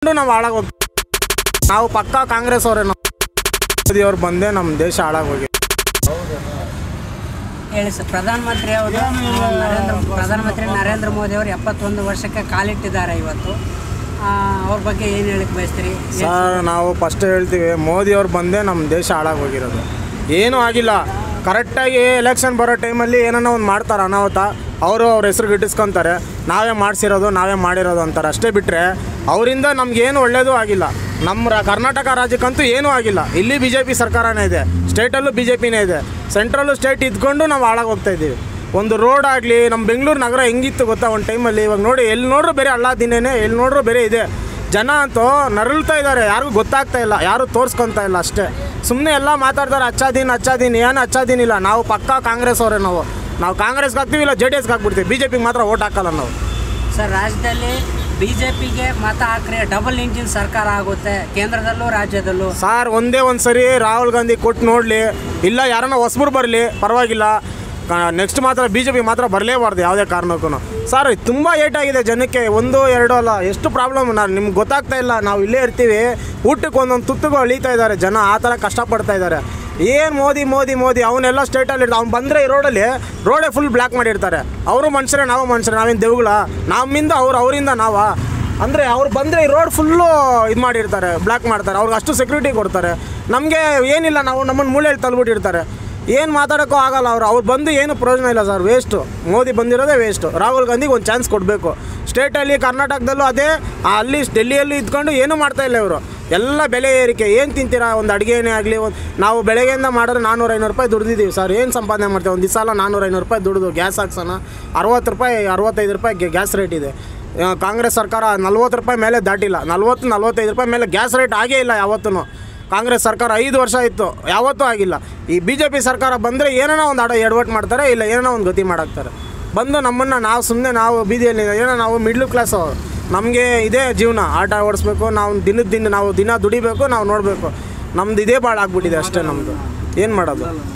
ನಾವು ಹಾಳಾಗಿ ಹೋಗ್ತೀವಿ ನಾವು ಪಕ್ಕಾ ಕಾಂಗ್ರೆಸ್ ಅವರೇ ನಾವು ಮೋದಿ ಅವ್ರು ಬಂದೇ ನಮ್ಮ ದೇಶ ಹಾಳಾಗೋಗಿ ಹೇಳಿ ಸರ್ ಪ್ರಧಾನಮಂತ್ರಿ ಅವರು ನರೇಂದ್ರ ಪ್ರಧಾನಮಂತ್ರಿ ನರೇಂದ್ರ ಮೋದಿ ಅವರು ಎಪ್ಪತ್ತೊಂದು ವರ್ಷಕ್ಕೆ ಕಾಲಿಟ್ಟಿದ್ದಾರೆ ಇವತ್ತು ಆ, ಅವ್ರ ಬಗ್ಗೆ ಏನು ಹೇಳಕ್ಕೆ ಬಯಸ್ತೀರಿ ಸರ್ ನಾವು ಫಸ್ಟ್ ಹೇಳ್ತೀವಿ ಮೋದಿ ಅವ್ರು ಬಂದೇ ನಮ್ಮ ದೇಶ ಹಾಳಾಗೋಗಿರೋದು ಏನೂ ಆಗಿಲ್ಲ ಕರೆಕ್ಟಾಗಿ ಎಲೆಕ್ಷನ್ ಬರೋ ಟೈಮಲ್ಲಿ ಏನನ್ನ ಒಂದು ಮಾಡ್ತಾರೆ ಅನಾಹುತ ಅವರು ಅವ್ರ ಹೆಸರು ಗಿಟ್ಟಿಸ್ಕೊತಾರೆ ನಾವೇ ಮಾಡಿಸಿರೋದು ನಾವೇ ಮಾಡಿರೋದು ಅಂತಾರೆ ಅಷ್ಟೇ ಬಿಟ್ಟರೆ ಅವರಿಂದ ನಮಗೇನು ಒಳ್ಳೆಯದು ಆಗಿಲ್ಲ ನಮ್ಮ ರಾ- ಕರ್ನಾಟಕ ರಾಜ್ಯಕ್ಕಂತೂ ಏನೂ ಆಗಿಲ್ಲ ಇಲ್ಲಿ ಬಿ ಜೆ ಪಿ ಸರ್ಕಾರನೇ ಇದೆ ಸ್ಟೇಟಲ್ಲೂ ಬಿ ಜೆ ಪಿನೇ ಇದೆ ಸೆಂಟ್ರಲ್ಲು ಸ್ಟೇಟ್ ಇದ್ಕೊಂಡು ನಾವು ಹಾಳಾಗಿ ಹೋಗ್ತಾ ಇದ್ದೀವಿ ಒಂದು ರೋಡ್ ಆಗಲಿ ನಮ್ಮ ಬೆಂಗಳೂರು ನಗರ ಹೆಂಗಿತ್ತು ಗೊತ್ತಾ ಒಂದು ಟೈಮಲ್ಲಿ ಇವಾಗ ನೋಡಿ ಎಲ್ಲಿ ನೋಡ್ರು ಬೇರೆ ಅಲ್ಲ ದಿನೇನೆ ಎಲ್ಲಿ ನೋಡ್ರು ಬೇರೆ ಇದೆ ಜನ ಅಂತೂ ನರಳ್ತಾ ಇದ್ದಾರೆ ಯಾರಿಗೂ ಗೊತ್ತಾಗ್ತಾ ಇಲ್ಲ ಯಾರು ತೋರಿಸ್ಕೊತಾ ಇಲ್ಲ ಅಷ್ಟೇ ಸುಮ್ಮನೆ ಎಲ್ಲ ಮಾತಾಡ್ತಾರೆ ಅಚ್ಚಾದೀನ್ ಅಚ್ಚಾದೀನ್ ಏನು ಅಚ್ಚಾದೀನ್ ಇಲ್ಲ ನಾವು ಪಕ್ಕಾ ಕಾಂಗ್ರೆಸ್ ಅವರೇ ನಾವು ನಾವು ಕಾಂಗ್ರೆಸ್ಗೆ ಹಾಕ್ತೀವಿ ಇಲ್ಲ ಜೆ ಡಿ ಎಸ್ಗೆ ಹಾಕ್ಬಿಡ್ತೀವಿ ಬಿ ಜೆ ಪಿಗೆ ಮಾತ್ರ ಓಟ್ ಹಾಕಲ್ಲ ನಾವು ಸರ್ ರಾಜ್ಯದಲ್ಲಿ ಬಿ ಜೆ ಪಿಗೆ ಮತ ಹಾಕ್ರೆ ಡಬಲ್ ಇಂಜಿನ್ ಸರ್ಕಾರ ಆಗುತ್ತೆ ಕೇಂದ್ರದಲ್ಲೂ ರಾಜ್ಯದಲ್ಲೂ ಸಾರ್ ಒಂದೇ ಒಂದು ಸರಿ ರಾಹುಲ್ ಗಾಂಧಿ ಕೊಟ್ಟು ನೋಡಲಿ ಇಲ್ಲ ಯಾರನ್ನ ಹೊಸಬ್ರು ಬರಲಿ ಪರವಾಗಿಲ್ಲ ನೆಕ್ಸ್ಟ್ ಮಾತ್ರ ಬಿ ಜೆ ಪಿ ಮಾತ್ರ ಬರಲೇಬಾರ್ದು ಯಾವುದೇ ಕಾರಣಕ್ಕೂ ಸರ್ ತುಂಬ ಏಟಾಗಿದೆ ಜನಕ್ಕೆ ಒಂದು ಎರಡು ಅಲ್ಲ ಎಷ್ಟು ಪ್ರಾಬ್ಲಮ್ ನಾನು ನಿಮ್ಗೆ ಗೊತ್ತಾಗ್ತಾ ಇಲ್ಲ ನಾವು ಇಲ್ಲೇ ಇರ್ತೀವಿ ಊಟಕ್ಕೆ ಒಂದೊಂದು ತುತ್ತುಗೂ ಅಳೀತಾ ಇದ್ದಾರೆ ಜನ ಆ ಥರ ಕಷ್ಟಪಡ್ತಾ ಇದ್ದಾರೆ ಏನು ಮೋದಿ ಮೋದಿ ಮೋದಿ ಅವನ್ನೆಲ್ಲ ಸ್ಟೇಟಲ್ಲಿ ಇರ್ತಾರೆ ಅವ್ನು ಬಂದರೆ ಈ ರೋಡಲ್ಲಿ ರೋಡೇ ಫುಲ್ ಬ್ಲ್ಯಾಕ್ ಮಾಡಿರ್ತಾರೆ ಅವರು ಮನುಷ್ಯರೇ ನಾವು ಮನುಷ್ಯರೇ ನಾವೇನು ದೇವುಗಳ ನಮ್ಮಿಂದ ಅವ್ರು ಅವರಿಂದ ನಾವಾ ಅಂದರೆ ಅವ್ರು ಬಂದರೆ ಈ ರೋಡ್ ಫುಲ್ಲು ಇದು ಮಾಡಿರ್ತಾರೆ ಬ್ಲಾಕ್ ಮಾಡ್ತಾರೆ ಅವ್ರಿಗೆ ಅಷ್ಟು ಸೆಕ್ಯೂರಿಟಿ ಕೊಡ್ತಾರೆ ನಮಗೆ ಏನಿಲ್ಲ ನಾವು ನಮ್ಮನ್ನು ಮೂಲೆಯಲ್ಲಿ ತಳ್ಬಿಟ್ಟಿರ್ತಾರೆ ಏನು ಮಾತಾಡೋಕ್ಕೂ ಆಗಲ್ಲ ಅವ್ರು ಅವ್ರು ಬಂದು ಏನು ಪ್ರಯೋಜನ ಇಲ್ಲ ಸರ್ ವೇಸ್ಟು ಮೋದಿ ಬಂದಿರೋದೇ ವೇಸ್ಟು ರಾಹುಲ್ ಗಾಂಧಿಗೆ ಒಂದು ಚಾನ್ಸ್ ಕೊಡಬೇಕು ಸ್ಟೇಟಲ್ಲಿ ಕರ್ನಾಟಕದಲ್ಲೂ ಅದೇ ಆ ಅಲ್ಲಿ ಡೆಲ್ಲಿಯಲ್ಲಿ ಇದ್ಕೊಂಡು ಏನೂ ಮಾಡ್ತಾ ಇಲ್ಲ ಇವರು ಎಲ್ಲ ಬೆಲೆ ಏರಿಕೆ ಏನು ತಿಂತೀರಾ ಒಂದು ಅಡುಗೆನೇ ಆಗಲಿ ಒಂದು ನಾವು ಬೆಳಗ್ಗೆಯಿಂದ ಮಾಡಿದ್ರೆ ನಾನ್ನೂರು ಐನೂರು ರೂಪಾಯಿ ದುಡ್ದಿದ್ದೀವಿ ಸರ್ ಏನು ಸಂಪಾದನೆ ಮಾಡ್ತೀವಿ ಒಂದು ದಿವಸ ಅಲ್ಲ ನಾನ್ನೂರು ಐನೂರು ರೂಪಾಯಿ ದುಡ್ದು ಗ್ಯಾಸ್ ಹಾಕ್ಸೋಣ ಅರವತ್ತು ರೂಪಾಯಿ ಅರವತ್ತೈದು ರೂಪಾಯಿ ಗ್ಯಾಸ್ ರೇಟ್ ಇದೆ ಆ, ಕಾಂಗ್ರೆಸ್ ಸರ್ಕಾರ ನಲ್ವತ್ತು ರೂಪಾಯಿ ಮೇಲೆ ದಾಟಿಲ್ಲ ನಲ್ವತ್ತು ನಲ್ವತ್ತೈದು ರೂಪಾಯಿ ಮೇಲೆ ಗ್ಯಾಸ್ ರೇಟ್ ಆಗೇ ಇಲ್ಲ ಯಾವತ್ತೂ ಕಾಂಗ್ರೆಸ್ ಸರ್ಕಾರ ಐದು ವರ್ಷ ಇತ್ತು ಯಾವತ್ತೂ ಆಗಿಲ್ಲ ಈ ಬಿ ಜೆ ಪಿ ಸರ್ಕಾರ ಬಂದರೆ ಏನೋ ಒಂದು ಅಡ ಎಡವಟ್ಟು ಮಾಡ್ತಾರೆ ಇಲ್ಲ ಏನೋ ಒಂದು ಗತಿ ಮಾಡಾಕ್ತಾರೆ ಬಂದು ನಮ್ಮನ್ನು ನಾವು ಸುಮ್ಮನೆ ನಾವು ಬೀದಿಯಲ್ಲಿ ಏನೋ ನಾವು ಮಿಡ್ಲ್ ಕ್ಲಾಸು ನಮಗೆ ಇದೇ ಜೀವನ ಆಟ ಓಡಿಸ್ಬೇಕು ನಾವು ದಿನದ ದಿನ ನಾವು ದಿನ ದುಡಿಬೇಕು ನಾವು ನೋಡಬೇಕು ನಮ್ದು ಇದೇ ಭಾಳ ಆಗ್ಬಿಟ್ಟಿದೆ ಅಷ್ಟೇ ನಮ್ಮದು ಏನು ಮಾಡೋದು